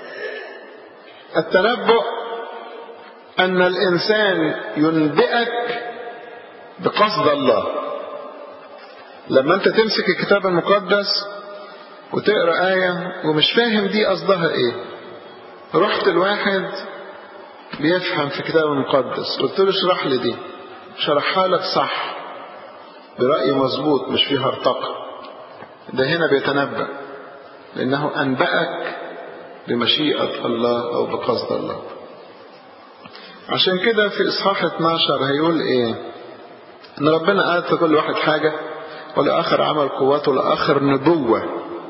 التنبؤ ان الانسان ينبئك بقصد الله لما انت تمسك الكتاب المقدس وتقرا آية ومش فاهم دي قصدها ايه رحت الواحد بيفهم في الكتاب المقدس قلت له اشرح لي دي شرحها لك صح برأي مظبوط مش فيها ارتقى ده هنا بيتنبأ لأنه أنبأك بمشيئة الله أو بقصد الله عشان كده في إصحاح 12 هيقول إيه إن ربنا قال في كل واحد حاجة ولآخر عمل قوات ولآخر نبوة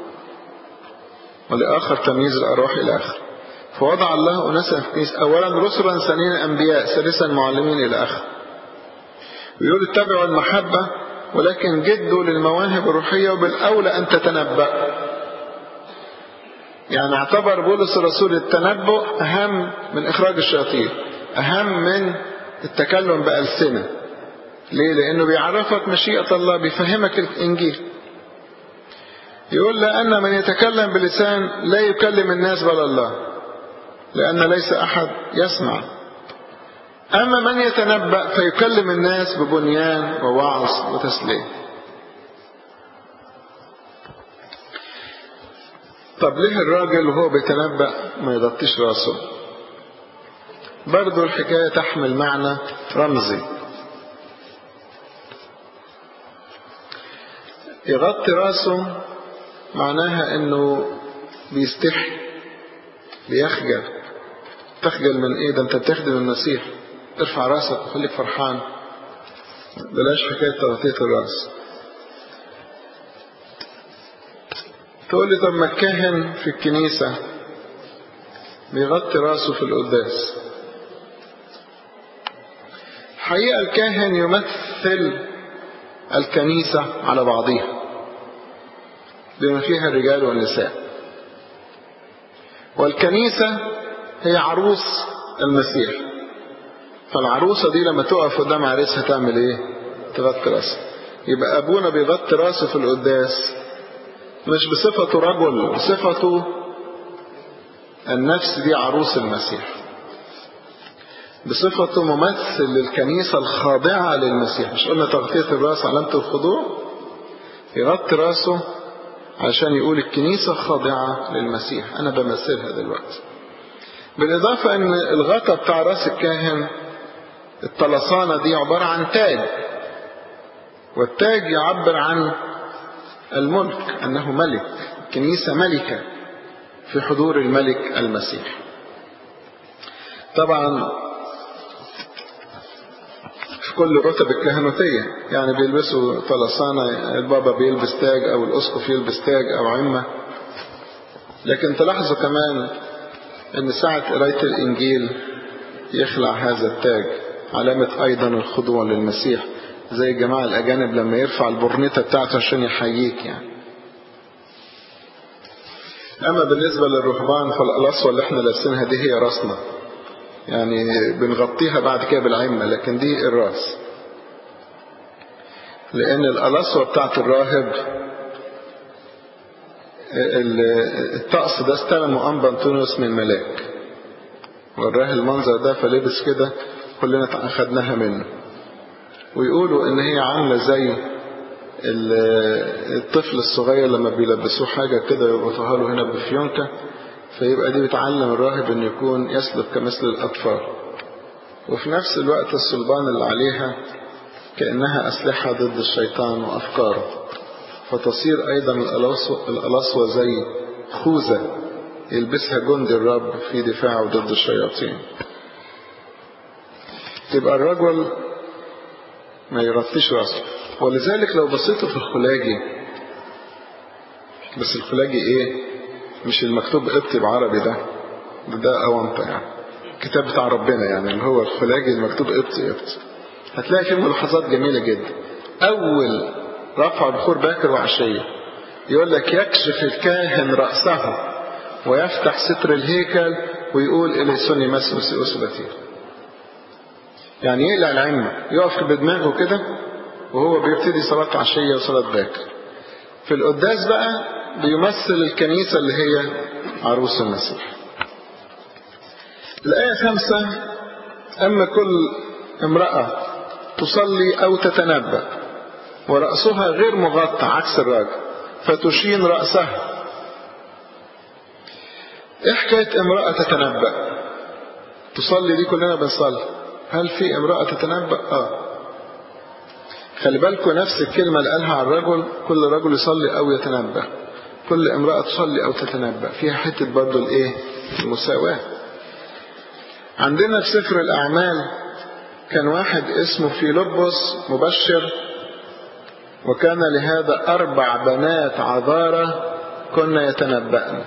ولآخر تمييز الأرواح إلى آخر فوضع الله أناسا في الكنيسة أولا رسلا ثانيا أنبياء ثالثا معلمين إلى آخر ويقول اتبعوا المحبة ولكن جدوا للمواهب الروحية وبالأولى أن تتنبأ يعني اعتبر بولس الرسول التنبؤ أهم من إخراج الشياطين أهم من التكلم بألسنة ليه؟ لأنه بيعرفك مشيئة الله بيفهمك الإنجيل يقول لأن من يتكلم بلسان لا يكلم الناس بل الله لأن ليس أحد يسمع أما من يتنبأ فيكلم الناس ببنيان ووعظ وتسليم طب ليه الراجل وهو بيتنبأ ما يغطيش راسه برضو الحكاية تحمل معنى رمزي يغطي راسه معناها انه بيستحي بيخجل تخجل من ايه ده انت بتخدم المسيح ارفع راسك وخليك فرحان بلاش حكاية تغطية الراس تقول لي طب ما الكاهن في الكنيسة بيغطي راسه في القداس حقيقة الكاهن يمثل الكنيسة على بعضها بما فيها الرجال والنساء والكنيسة هي عروس المسيح فالعروسة دي لما تقف قدام عريسها تعمل ايه تغطي راسها يبقى ابونا بيغطي راسه في القداس مش بصفته رجل بصفته النفس دي عروس المسيح بصفته ممثل للكنيسة الخاضعة للمسيح مش قلنا تغطية الراس علامة الخضوع يغطي راسه عشان يقول الكنيسة خاضعة للمسيح أنا بمثلها دلوقتي بالإضافة أن الغطا بتاع راس الكاهن الطلسانة دي عبارة عن تاج والتاج يعبر عن الملك أنه ملك كنيسة ملكة في حضور الملك المسيح طبعا في كل الرتب الكهنوتية يعني بيلبسوا طلسانة البابا بيلبس تاج أو الأسقف يلبس تاج أو عمة لكن تلاحظوا كمان أن ساعة قراية الإنجيل يخلع هذا التاج علامة أيضا الخضوع للمسيح زي الجماعة الأجانب لما يرفع البرنيطة بتاعته عشان يحييك يعني أما بالنسبة للرهبان فالقلاصوة اللي احنا لابسينها دي هي راسنا يعني بنغطيها بعد كده بالعمة لكن دي الراس لأن القلاصوة بتاعت الراهب الطقس ده استلمه أنبا أنطونيوس من ملاك وراه المنظر ده فلبس كده كلنا أخدناها منه ويقولوا إن هي عاملة زي الطفل الصغير لما بيلبسوه حاجة كده يربطوها له هنا بفيونكة فيبقى دي بتعلم الراهب أن يكون يسلك كمثل الأطفال وفي نفس الوقت الصلبان اللي عليها كأنها أسلحة ضد الشيطان وأفكاره فتصير أيضا الألصوة زي خوذة يلبسها جندي الرب في دفاعه ضد الشياطين يبقى الرجل ما يغطيش راسه ولذلك لو بصيتوا في الخلاجي بس الخلاجي ايه مش المكتوب قبطي بعربي ده ده, ده أونطة يعني كتاب بتاع ربنا يعني اللي هو الخلاجي المكتوب قبطي قبطي هتلاقي فيه ملاحظات جميلة جدا أول رفع بخور باكر وعشية يقول لك يكشف الكاهن رأسه ويفتح ستر الهيكل ويقول إليسوني مسوس أسبتي يعني يقلع العمة يقف بدماغه كده وهو بيبتدي صلاة عشية وصلاة باكر في القداس بقى بيمثل الكنيسة اللي هي عروس المسيح الآية خمسة أما كل امرأة تصلي أو تتنبأ ورأسها غير مغطى عكس الراجل فتشين رأسها إيه حكاية امرأة تتنبأ تصلي دي كلنا بنصلي هل في امرأة تتنبأ آه خلي بالكم نفس الكلمة اللي قالها على الرجل كل رجل يصلي أو يتنبأ كل امرأة تصلي أو تتنبأ فيها حتة برضه الإيه المساواة عندنا في سفر الأعمال كان واحد اسمه فيلبس مبشر وكان لهذا أربع بنات عذارة كنا يتنبأن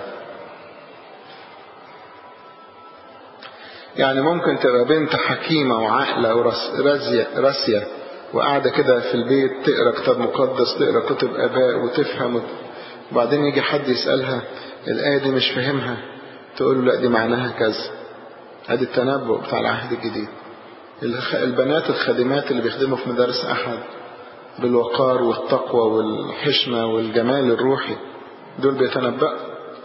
يعني ممكن تبقى بنت حكيمة وعاقلة وراسية راسية وقاعدة كده في البيت تقرا كتاب مقدس تقرا كتب آباء وتفهم وبعدين يجي حد يسألها الآية دي مش فاهمها تقول له لا دي معناها كذا ادي التنبؤ بتاع العهد الجديد البنات الخادمات اللي بيخدموا في مدارس أحد بالوقار والتقوى والحشمة والجمال الروحي دول بيتنبأوا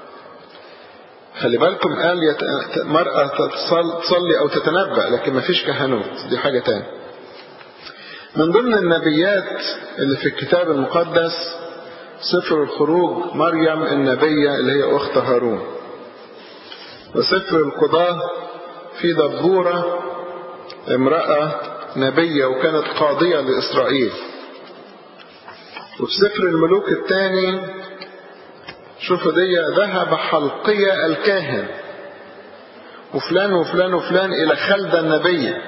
خلي بالكم قال يت... مرأة تصلي أو تتنبأ لكن ما فيش كهنوت دي حاجة تاني من ضمن النبيات اللي في الكتاب المقدس سفر الخروج مريم النبية اللي هي أخت هارون وسفر القضاة في دبورة امرأة نبية وكانت قاضية لإسرائيل وفي سفر الملوك الثاني شوفوا دي ذهب حلقية الكاهن وفلان وفلان وفلان إلى خلدة النبية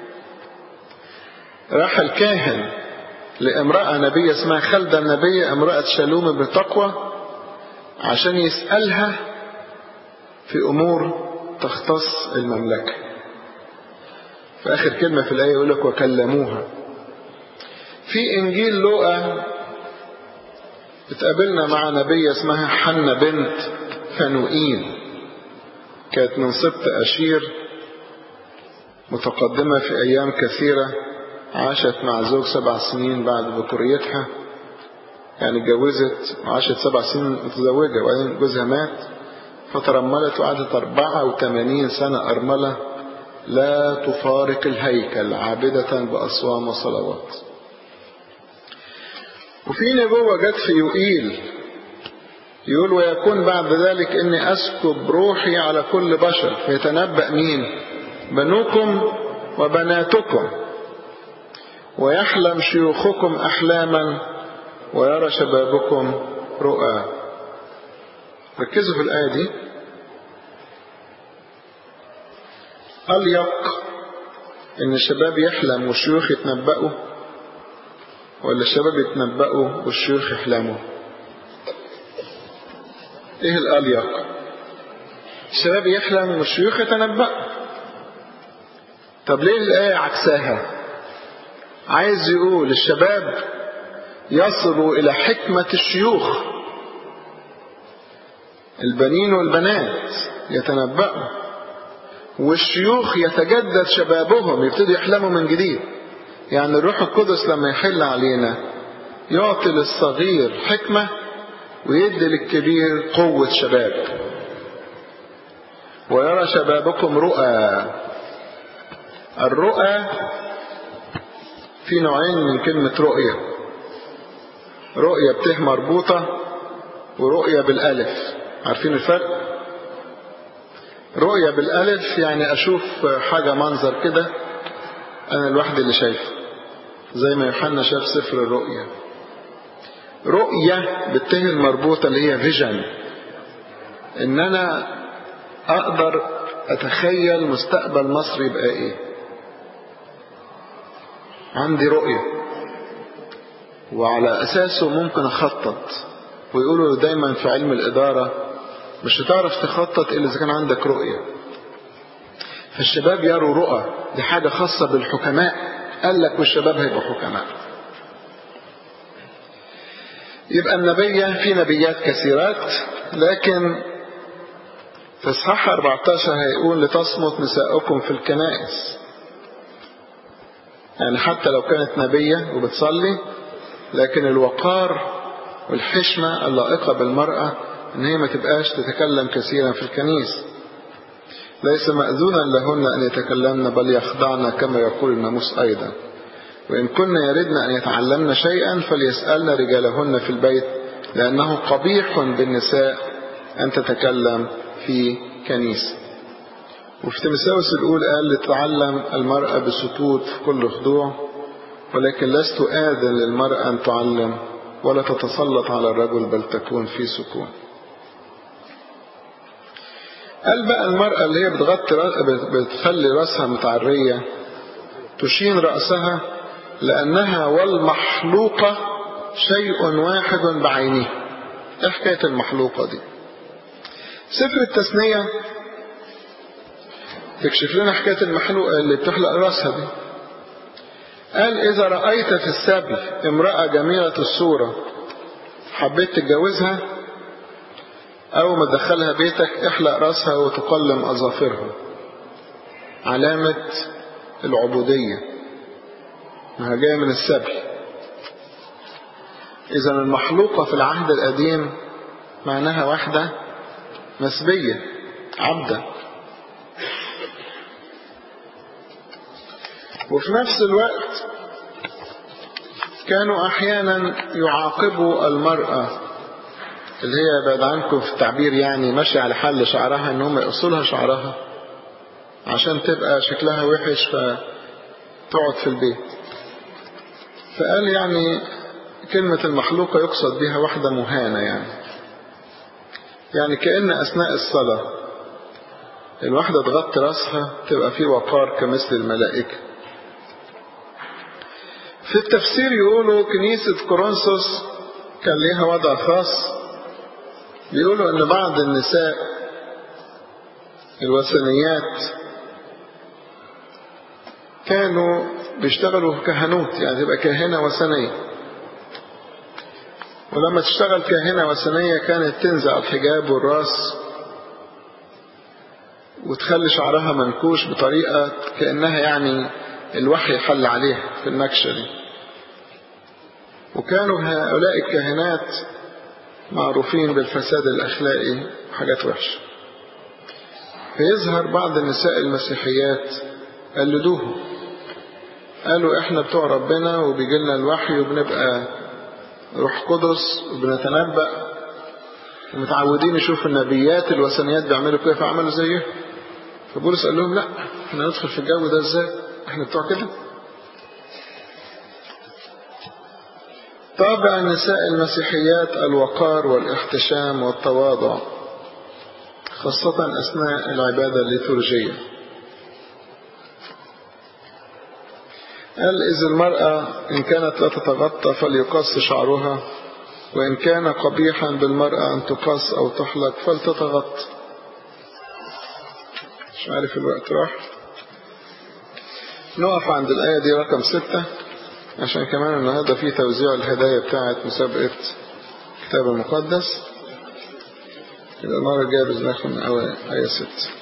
راح الكاهن لامرأة نبية اسمها خلدة النبية امرأة شالوم بن تقوى عشان يسألها في أمور تختص المملكة في آخر كلمة في الآية يقول لك وكلموها في إنجيل لوقا اتقابلنا مع نبية اسمها حنة بنت فنوئيل كانت من سبط أشير متقدمة في أيام كثيرة عاشت مع زوج سبع سنين بعد بكوريتها يعني اتجوزت وعاشت سبع سنين متزوجة وبعدين جوزها مات فترملت وقعدت 84 سنة أرملة لا تفارق الهيكل عابدة بأصوام وصلوات وفي نبوة جت في يوئيل يقول ويكون بعد ذلك إني أسكب روحي على كل بشر فيتنبأ مين بنوكم وبناتكم ويحلم شيوخكم أحلاما ويرى شبابكم رؤى ركزوا في الآية دي أليق إن الشباب يحلم والشيوخ يتنبأوا ولا الشباب يتنبأوا والشيوخ يحلموا إيه الأليق الشباب يحلم والشيوخ يتنبأوا طب ليه الآية عكساها عايز يقول الشباب يصلوا إلى حكمة الشيوخ البنين والبنات يتنبأوا والشيوخ يتجدد شبابهم يبتدوا يحلموا من جديد يعني الروح القدس لما يحل علينا يعطي للصغير حكمة ويدي للكبير قوة شباب ويرى شبابكم رؤى الرؤى في نوعين من كلمة رؤية رؤية بته مربوطة ورؤية بالألف عارفين الفرق رؤية بالألف يعني أشوف حاجة منظر كده أنا لوحدي اللي شايفه زي ما يوحنا شاف سفر الرؤية رؤية بالته المربوطة اللي هي فيجن إن أنا أقدر أتخيل مستقبل مصر يبقى إيه عندي رؤية وعلى أساسه ممكن أخطط ويقولوا دايما في علم الإدارة مش هتعرف تخطط إلا إذا كان عندك رؤية فالشباب يروا رؤى دي حاجة خاصة بالحكماء قال لك والشباب هيبقوا حكماء يبقى النبية في نبيات كثيرات لكن في اصحاح 14 هيقول لتصمت نساؤكم في الكنائس يعني حتى لو كانت نبية وبتصلي لكن الوقار والحشمة اللائقة بالمرأة ان هي ما تبقاش تتكلم كثيرا في الكنيسة ليس مأذونا لهن أن يتكلمن بل يخضعن كما يقول الناموس أيضا وإن كن يردن أن يتعلمن شيئا فليسألن رجالهن في البيت لأنه قبيح بالنساء أن تتكلم في كنيسة وفي تمساوس الأولى قال لتعلم المرأة بسكوت في كل خضوع ولكن لست آذن للمرأة أن تعلم ولا تتسلط على الرجل بل تكون في سكون قال بقى المرأة اللي هي بتغطي بتخلي رأسها متعرية تشين رأسها لأنها والمحلوقة شيء واحد بعينه ايه حكاية المحلوقة دي سفر التثنية تكشف لنا حكاية المحلوقة اللي بتحلق رأسها دي قال إذا رأيت في السبي امرأة جميلة الصورة حبيت تتجوزها أول ما تدخلها بيتك احلق رأسها وتقلم أظافرها علامة العبودية ما جاية من السبي إذا المحلوقة في العهد القديم معناها واحدة مسبية عبدة وفي نفس الوقت كانوا أحيانا يعاقبوا المرأة اللي هي بعد عنكم في التعبير يعني ماشية على حل شعرها ان هم يقصوا لها شعرها عشان تبقى شكلها وحش فتقعد في البيت فقال يعني كلمة المحلوقة يقصد بها واحدة مهانة يعني يعني كأن أثناء الصلاة الواحدة تغطي راسها تبقى في وقار كمثل الملائكة في التفسير يقولوا كنيسة كورنثوس كان ليها وضع خاص بيقولوا ان بعض النساء الوثنيات كانوا بيشتغلوا في كهنوت يعني تبقى كاهنة وثنية ولما تشتغل كاهنة وثنية كانت تنزع الحجاب والراس وتخلي شعرها منكوش بطريقة كأنها يعني الوحي حل عليها في النكشة دي وكانوا هؤلاء الكاهنات معروفين بالفساد الأخلاقي وحاجات وحشة فيظهر بعض النساء المسيحيات قلدوهم قالوا احنا بتوع ربنا وبيجي لنا الوحي وبنبقى روح قدس وبنتنبأ ومتعودين نشوف النبيات الوثنيات بيعملوا كده فعملوا زيهم فبولس قال لهم لا احنا ندخل في الجو ده ازاي احنا بتوع كده طابع النساء المسيحيات الوقار والاحتشام والتواضع خاصة أثناء العبادة الليتورجية قال إذ المرأة إن كانت لا تتغطى فليقص شعرها وإن كان قبيحا بالمرأة أن تقص أو تحلق فلتتغطى مش عارف الوقت راح نقف عند الآية دي رقم ستة عشان كمان النهاردة في توزيع الهدايا بتاعة مسابقة كتاب المقدس يبقى المرة الجاية بإذن الله آية ستة